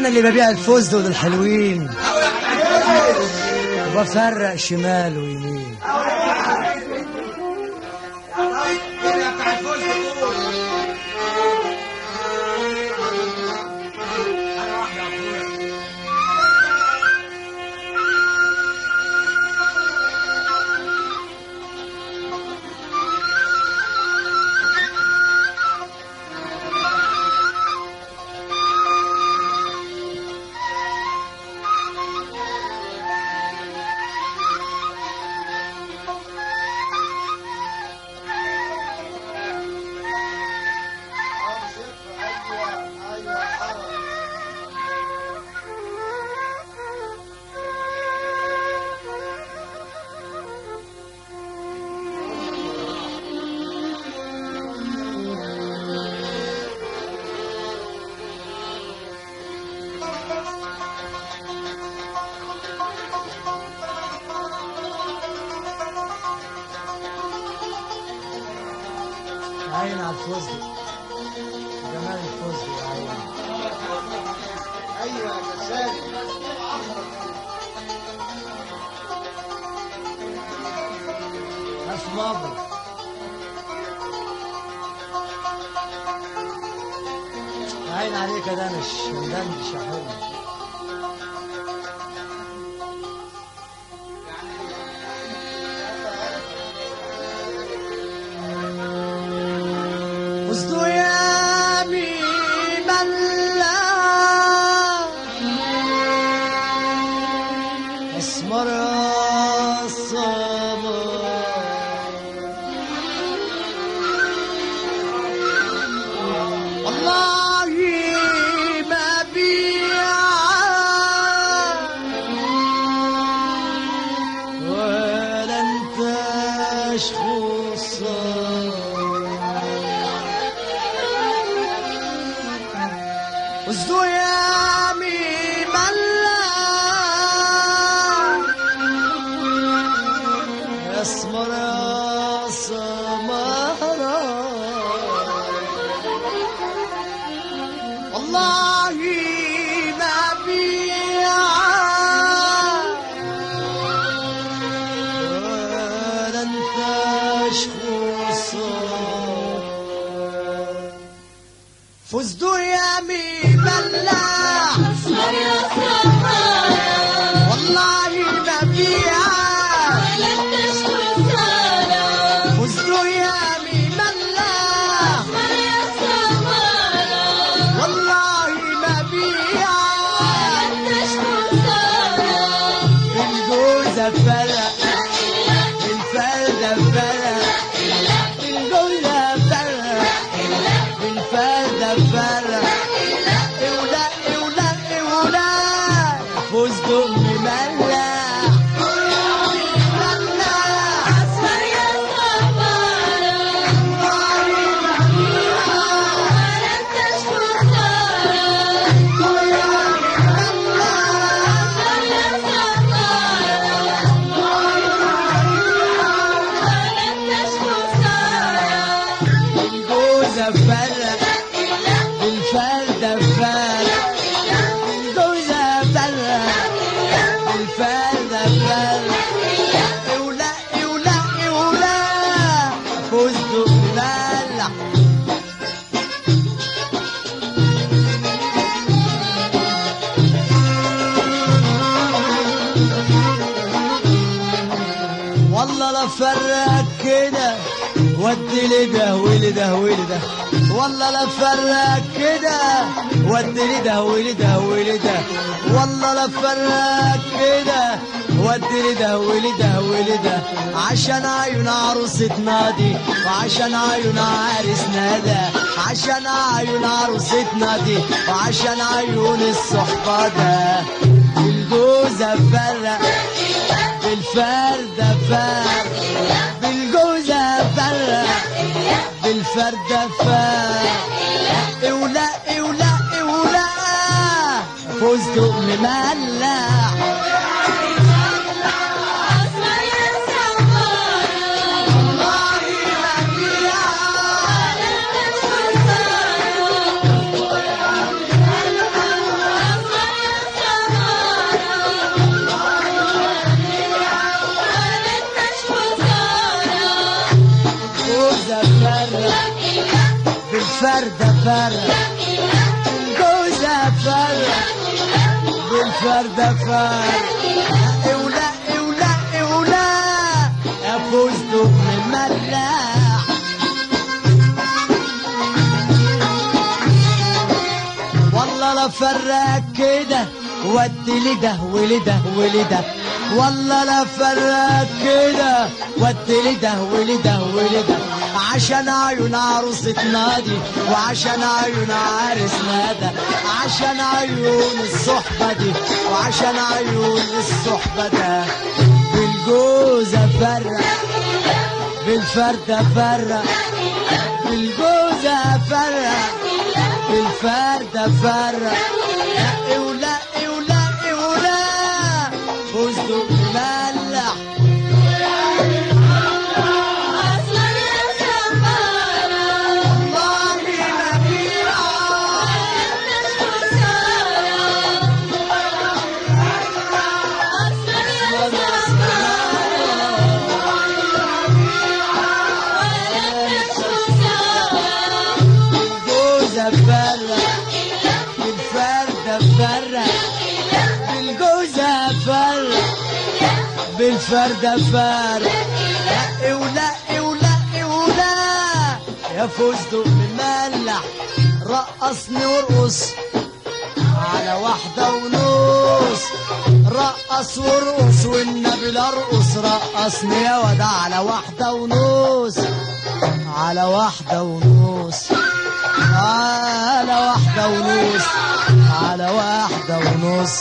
انا اللي ببيع الفستق للحلوين وبفرق شمال ويمين عين على الفستق جمال الفستق يا عين ايوه يا سالم ألف مبروك عين عليك يا دنش مدندش يا حلو وصدو يا مين اسمر الصبر والله ما بيع ولا انت وزدو يا مين اسمر سمرة والله ما بيع ولا انت فزدو يا مي ملاح والله ما بيع فزدو يا مي ملاح والله ما بيع الجوزة فرق الفردة فرق الجوزة فرق الفردة فرق اولى اولى اولى فستق مملح مملح الجوزة فرق الفردة فرق الجوزة فرق الفردة فرق اولى اولى اولى فستق مملح والله لا فرق كده ودي لده ولده ولده والله لا فرق كده ودي لده ولده ولده والله لا فرق كده ودي لده ولده ولده عشان عيون عروستنا دي وعشان عيون عريسنا ده عشان عيون عروستنا دي وعشان عيون الصحبة ده الجوزة فرق بالفردة فرق بالجوزة فرق بالفردة فرق اولى اولى اولى فستق مملح والله ما فيها بالفردة فرق الجوزة فرق بالفردة فرق اولا اولا اولا يا فستق مملح والله لا فرق كده ودي لده ولده ولده والله لا فرق كده ودي لده ولده ولده عشان عيون عروسة نادي وعشان عيون عرس نادى عشان عيون الصحبة دي وعشان عيون الصحبة ده بالجوزة فرق بالفردة فرق بالجوزة فرق بالفردة فرق لا ولا ولا ولا فستق مملح والله ما بالجوزة فرق بالفردة فرق بالجوزة فرق بالفردة فرق لا ولا ولا ولا يا فستق مملح رقصني وارقص على واحدة ونص رقص وارقص والنبي لا ارقص رقصني يا واد على واحدة ونص على واحدة ونص على واحدة ونص على واحدة ونص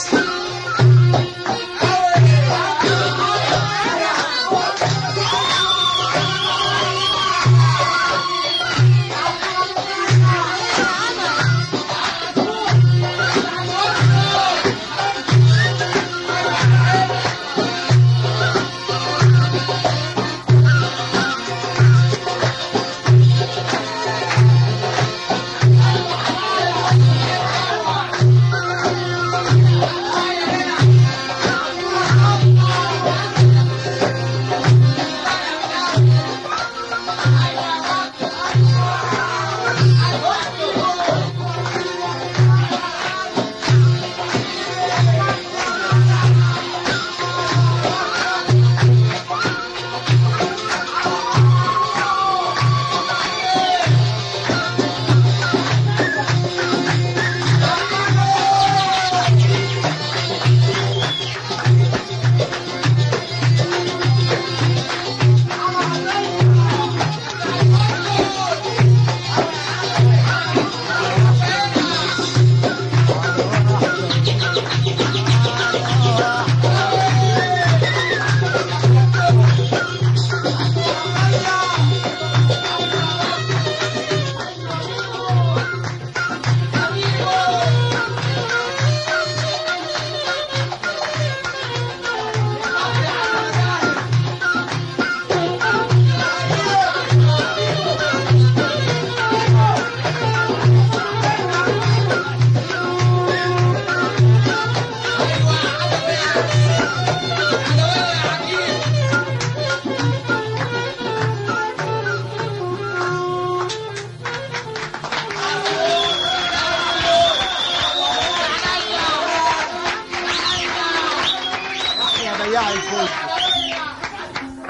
يا بياع الفول